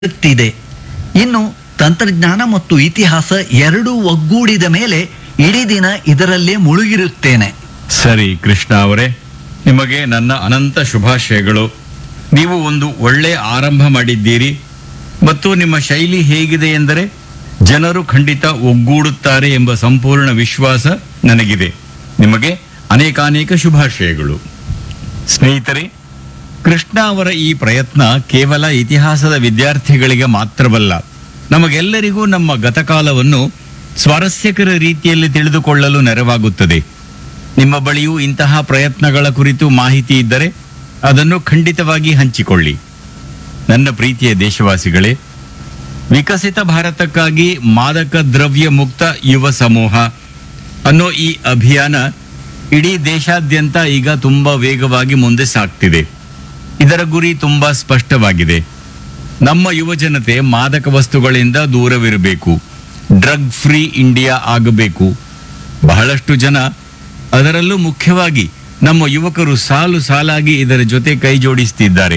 ಇರುತ್ತಿದೆ ಇನ್ನು ತಂತ್ರಜ್ಞಾನ ಮತ್ತು ಇತಿಹಾಸ ಎರಡೂ ಒಗ್ಗೂಡಿದ ಮೇಲೆ ಇಡೀ ದಿನ ಇದರಲ್ಲೇ ಮುಳುಗಿರುತ್ತೇನೆ ಸರಿ ಕೃಷ್ಣ ಅವರೇ ನಿಮಗೆ ನನ್ನ ಅನಂತ ಶುಭಾಶಯಗಳು ನೀವು ಒಂದು ಒಳ್ಳೆ ಆರಂಭ ಮಾಡಿದ್ದೀರಿ ಮತ್ತು ನಿಮ್ಮ ಶೈಲಿ ಹೇಗಿದೆ ಎಂದರೆ ಜನರು ಖಂಡಿತ ಒಗ್ಗೂಡುತ್ತಾರೆ ಎಂಬ ಸಂಪೂರ್ಣ ವಿಶ್ವಾಸ ನನಗಿದೆ ನಿಮಗೆ ಅನೇಕಾನೇಕ ಶುಭಾಶಯಗಳು ಸ್ನೇಹಿತರೆ ಕೃಷ್ಣ ಅವರ ಈ ಪ್ರಯತ್ನ ಕೇವಲ ಇತಿಹಾಸದ ವಿದ್ಯಾರ್ಥಿಗಳಿಗೆ ಮಾತ್ರವಲ್ಲ ನಮಗೆಲ್ಲರಿಗೂ ನಮ್ಮ ಗತಕಾಲವನ್ನು ಸ್ವಾರಸ್ಯಕರ ರೀತಿಯಲ್ಲಿ ತಿಳಿದುಕೊಳ್ಳಲು ನೆರವಾಗುತ್ತದೆ ನಿಮ್ಮ ಬಳಿಯೂ ಇಂತಹ ಪ್ರಯತ್ನಗಳ ಕುರಿತು ಮಾಹಿತಿ ಇದ್ದರೆ ಅದನ್ನು ಖಂಡಿತವಾಗಿ ಹಂಚಿಕೊಳ್ಳಿ ನನ್ನ ಪ್ರೀತಿಯ ದೇಶವಾಸಿಗಳೇ ವಿಕಸಿತ ಭಾರತಕ್ಕಾಗಿ ಮಾದಕ ದ್ರವ್ಯ ಮುಕ್ತ ಯುವ ಸಮೂಹ ಅನ್ನೋ ಈ ಅಭಿಯಾನ ಇಡೀ ದೇಶಾದ್ಯಂತ ಈಗ ತುಂಬಾ ವೇಗವಾಗಿ ಮುಂದೆ ಸಾಗ್ತಿದೆ ಇದರ ಗುರಿ ತುಂಬಾ ಸ್ಪಷ್ಟವಾಗಿದೆ ನಮ್ಮ ಯುವಜನತೆ ಮಾದಕ ವಸ್ತುಗಳಿಂದ ದೂರವಿರಬೇಕು ಡ್ರಗ್ ಫ್ರೀ ಇಂಡಿಯಾ ಆಗಬೇಕು ಬಹಳಷ್ಟು ಜನ ಅದರಲ್ಲೂ ಮುಖ್ಯವಾಗಿ ನಮ್ಮ ಯುವಕರು ಸಾಲು ಸಾಲಾಗಿ ಇದರ ಜೊತೆ ಕೈ ಜೋಡಿಸ್ತಿದ್ದಾರೆ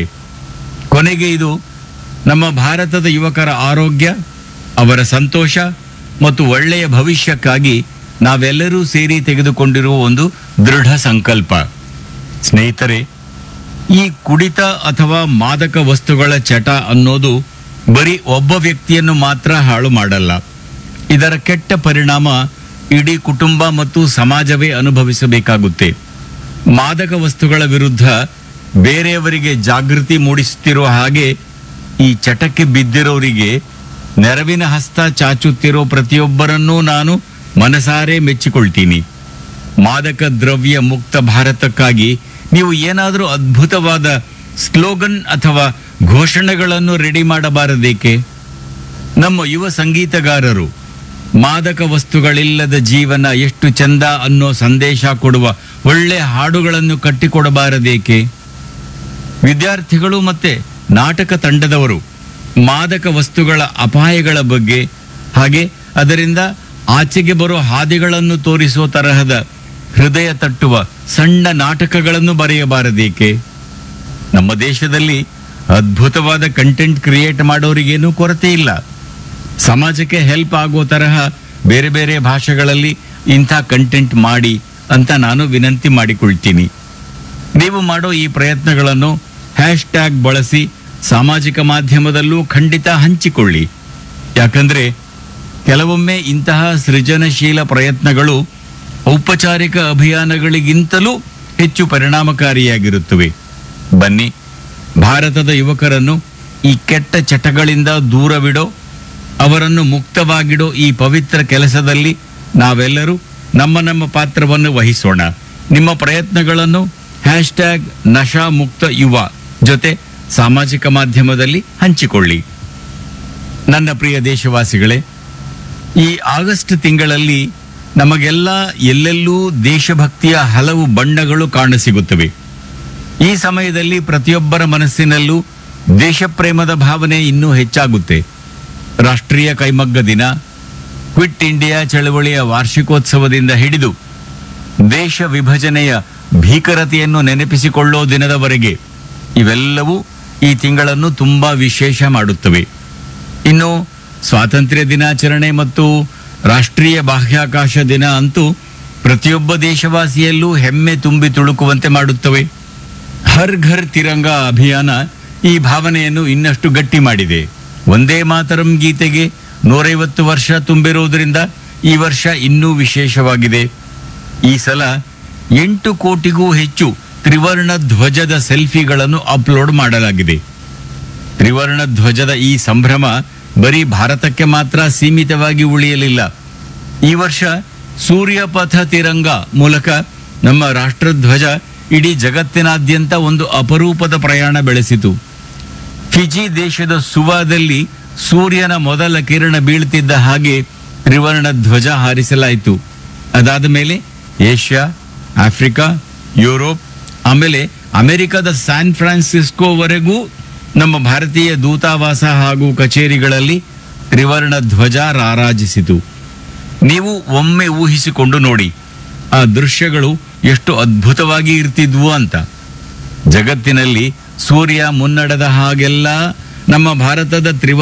ಕೊನೆಗೆ ಇದು ನಮ್ಮ ಭಾರತದ ಯುವಕರ ಆರೋಗ್ಯ ಅವರ ಸಂತೋಷ ಮತ್ತು ಒಳ್ಳೆಯ ಭವಿಷ್ಯಕ್ಕಾಗಿ ನಾವೆಲ್ಲರೂ ಸೇರಿ ತೆಗೆದುಕೊಂಡಿರುವ ಒಂದು ದೃಢ ಸಂಕಲ್ಪ ಸ್ನೇಹಿತರೆ ಈ ಕುಡಿತ ಅಥವಾ ಮಾದಕ ವಸ್ತುಗಳ ಚಟ ಅನ್ನೋದು ಬರೀ ಒಬ್ಬ ವ್ಯಕ್ತಿಯನ್ನು ಮಾತ್ರ ಹಾಳು ಮಾಡಲ್ಲ ಇದರ ಕೆಟ್ಟ ಪರಿಣಾಮ ಇಡೀ ಕುಟುಂಬ ಮತ್ತು ಸಮಾಜವೇ ಅನುಭವಿಸಬೇಕಾಗುತ್ತೆ ಮಾದಕ ವಸ್ತುಗಳ ವಿರುದ್ಧ ಬೇರೆಯವರಿಗೆ ಜಾಗೃತಿ ಮೂಡಿಸುತ್ತಿರೋ ಹಾಗೆ ಈ ಚಟಕ್ಕೆ ಬಿದ್ದಿರೋರಿಗೆ ನೆರವಿನ ಹಸ್ತ ಚಾಚುತ್ತಿರೋ ಪ್ರತಿಯೊಬ್ಬರನ್ನೂ ನಾನು ಮನಸಾರೆ ಮೆಚ್ಚಿಕೊಳ್ತೀನಿ ಮಾದಕ ದ್ರವ್ಯ ಮುಕ್ತ ಭಾರತಕ್ಕಾಗಿ ನೀವು ಏನಾದರೂ ಅದ್ಭುತವಾದ ಸ್ಲೋಗನ್ ಅಥವಾ ಘೋಷಣೆಗಳನ್ನು ರೆಡಿ ಮಾಡಬಾರದೇಕೆ ನಮ್ಮ ಯುವ ಸಂಗೀತಗಾರರು ಮಾದಕ ವಸ್ತುಗಳಿಲ್ಲದ ಜೀವನ ಎಷ್ಟು ಚಂದ ಅನ್ನೋ ಸಂದೇಶ ಕೊಡುವ ಒಳ್ಳೆ ಹಾಡುಗಳನ್ನು ಕಟ್ಟಿಕೊಡಬಾರದೇಕೆ ವಿದ್ಯಾರ್ಥಿಗಳು ಮತ್ತೆ ನಾಟಕ ತಂಡದವರು ಮಾದಕ ವಸ್ತುಗಳ ಅಪಾಯಗಳ ಬಗ್ಗೆ ಹಾಗೆ ಅದರಿಂದ ಆಚೆಗೆ ಬರೋ ಹಾದಿಗಳನ್ನು ತೋರಿಸುವ ತರಹದ ಹೃದಯ ತಟ್ಟುವ ಸಣ್ಣ ನಾಟಕಗಳನ್ನು ಬರೆಯಬಾರದೇಕೆ ನಮ್ಮ ದೇಶದಲ್ಲಿ ಅದ್ಭುತವಾದ ಕಂಟೆಂಟ್ ಕ್ರಿಯೇಟ್ ಮಾಡೋರಿಗೇನೂ ಕೊರತೆ ಇಲ್ಲ ಸಮಾಜಕ್ಕೆ ಹೆಲ್ಪ್ ಆಗೋ ತರಹ ಬೇರೆ ಬೇರೆ ಭಾಷೆಗಳಲ್ಲಿ ಇಂಥ ಕಂಟೆಂಟ್ ಮಾಡಿ ಅಂತ ನಾನು ವಿನಂತಿ ಮಾಡಿಕೊಳ್ತೀನಿ ನೀವು ಮಾಡೋ ಈ ಪ್ರಯತ್ನಗಳನ್ನು ಹ್ಯಾಶ್ ಟ್ಯಾಗ್ ಬಳಸಿ ಸಾಮಾಜಿಕ ಮಾಧ್ಯಮದಲ್ಲೂ ಖಂಡಿತ ಹಂಚಿಕೊಳ್ಳಿ ಯಾಕಂದ್ರೆ ಕೆಲವೊಮ್ಮೆ ಇಂತಹ ಸೃಜನಶೀಲ ಪ್ರಯತ್ನಗಳು ಔಪಚಾರಿಕ ಅಭಿಯಾನಗಳಿಗಿಂತಲೂ ಹೆಚ್ಚು ಪರಿಣಾಮಕಾರಿಯಾಗಿರುತ್ತವೆ ಬನ್ನಿ ಭಾರತದ ಯುವಕರನ್ನು ಈ ಕೆಟ್ಟ ಚಟಗಳಿಂದ ದೂರವಿಡೋ ಅವರನ್ನು ಮುಕ್ತವಾಗಿಡೋ ಈ ಪವಿತ್ರ ಕೆಲಸದಲ್ಲಿ ನಾವೆಲ್ಲರೂ ನಮ್ಮ ನಮ್ಮ ಪಾತ್ರವನ್ನು ವಹಿಸೋಣ ನಿಮ್ಮ ಪ್ರಯತ್ನಗಳನ್ನು ಹ್ಯಾಶ್ ಟ್ಯಾಗ್ ನಶಾ ಮುಕ್ತ ಯುವ ಜೊತೆ ಸಾಮಾಜಿಕ ಮಾಧ್ಯಮದಲ್ಲಿ ಹಂಚಿಕೊಳ್ಳಿ ನನ್ನ ಪ್ರಿಯ ದೇಶವಾಸಿಗಳೇ ಈ ಆಗಸ್ಟ್ ತಿಂಗಳಲ್ಲಿ ನಮಗೆಲ್ಲ ಎಲ್ಲೆಲ್ಲೂ ದೇಶಭಕ್ತಿಯ ಹಲವು ಬಣ್ಣಗಳು ಕಾಣಸಿಗುತ್ತವೆ ಈ ಸಮಯದಲ್ಲಿ ಪ್ರತಿಯೊಬ್ಬರ ಮನಸ್ಸಿನಲ್ಲೂ ದೇಶಪ್ರೇಮದ ಭಾವನೆ ಇನ್ನೂ ಹೆಚ್ಚಾಗುತ್ತೆ ರಾಷ್ಟ್ರೀಯ ಕೈಮಗ್ಗ ದಿನ ಕ್ವಿಟ್ ಇಂಡಿಯಾ ಚಳವಳಿಯ ವಾರ್ಷಿಕೋತ್ಸವದಿಂದ ಹಿಡಿದು ದೇಶ ವಿಭಜನೆಯ ಭೀಕರತೆಯನ್ನು ನೆನಪಿಸಿಕೊಳ್ಳೋ ದಿನದವರೆಗೆ ಇವೆಲ್ಲವೂ ಈ ತಿಂಗಳನ್ನು ತುಂಬಾ ವಿಶೇಷ ಮಾಡುತ್ತವೆ ಇನ್ನು ಸ್ವಾತಂತ್ರ್ಯ ದಿನಾಚರಣೆ ಮತ್ತು ರಾಷ್ಟ್ರೀಯ ಬಾಹ್ಯಾಕಾಶ ದಿನ ಅಂತೂ ಪ್ರತಿಯೊಬ್ಬ ದೇಶವಾಸಿಯಲ್ಲೂ ಹೆಮ್ಮೆ ತುಂಬಿ ತುಳುಕುವಂತೆ ಮಾಡುತ್ತವೆ ಹರ್ ಘರ್ ತಿರಂಗ ಅಭಿಯಾನ ಈ ಭಾವನೆಯನ್ನು ಇನ್ನಷ್ಟು ಗಟ್ಟಿ ಮಾಡಿದೆ ಒಂದೇ ಮಾತರಂ ಗೀತೆಗೆ ನೂರೈವತ್ತು ವರ್ಷ ತುಂಬಿರುವುದರಿಂದ ಈ ವರ್ಷ ಇನ್ನೂ ವಿಶೇಷವಾಗಿದೆ ಈ ಸಲ ಎಂಟು ಕೋಟಿಗೂ ಹೆಚ್ಚು ತ್ರಿವರ್ಣ ಧ್ವಜದ ಸೆಲ್ಫಿಗಳನ್ನು ಅಪ್ಲೋಡ್ ಮಾಡಲಾಗಿದೆ ತ್ರಿವರ್ಣ ಧ್ವಜದ ಈ ಸಂಭ್ರಮ ಬರೀ ಭಾರತಕ್ಕೆ ಮಾತ್ರ ಸೀಮಿತವಾಗಿ ಉಳಿಯಲಿಲ್ಲ ಈ ವರ್ಷ ಸೂರ್ಯಪಥ ತಿರಂಗ ಮೂಲಕ ನಮ್ಮ ರಾಷ್ಟ್ರಧ್ವಜ ಇಡೀ ಜಗತ್ತಿನಾದ್ಯಂತ ಒಂದು ಅಪರೂಪದ ಪ್ರಯಾಣ ಬೆಳೆಸಿತು ಫಿಜಿ ದೇಶದ ಸುವಾದಲ್ಲಿ ಸೂರ್ಯನ ಮೊದಲ ಕಿರಣ ಬೀಳ್ತಿದ್ದ ಹಾಗೆ ತ್ರಿವರ್ಣ ಧ್ವಜ ಹಾರಿಸಲಾಯಿತು ಅದಾದ ಮೇಲೆ ಏಷ್ಯಾ ಆಫ್ರಿಕಾ ಯುರೋಪ್ ಆಮೇಲೆ ಅಮೆರಿಕದ ಸ್ಯಾನ್ ಫ್ರಾನ್ಸಿಸ್ಕೋವರೆಗೂ ನಮ್ಮ ಭಾರತೀಯ ದೂತಾವಾಸ ಹಾಗೂ ಕಚೇರಿಗಳಲ್ಲಿ ತ್ರಿವರ್ಣ ಧ್ವಜ ರಾರಾಜಿಸಿತು ನೀವು ಒಮ್ಮೆ ಊಹಿಸಿಕೊಂಡು ನೋಡಿ ಆ ದೃಶ್ಯಗಳು ಎಷ್ಟು ಅದ್ಭುತವಾಗಿ ಇರ್ತಿದ್ವು ಅಂತ ಜಗತ್ತಿನಲ್ಲಿ ಸೂರ್ಯ ಮುನ್ನಡೆದ ಹಾಗೆಲ್ಲ ನಮ್ಮ ಭಾರತದ ತ್ರಿವ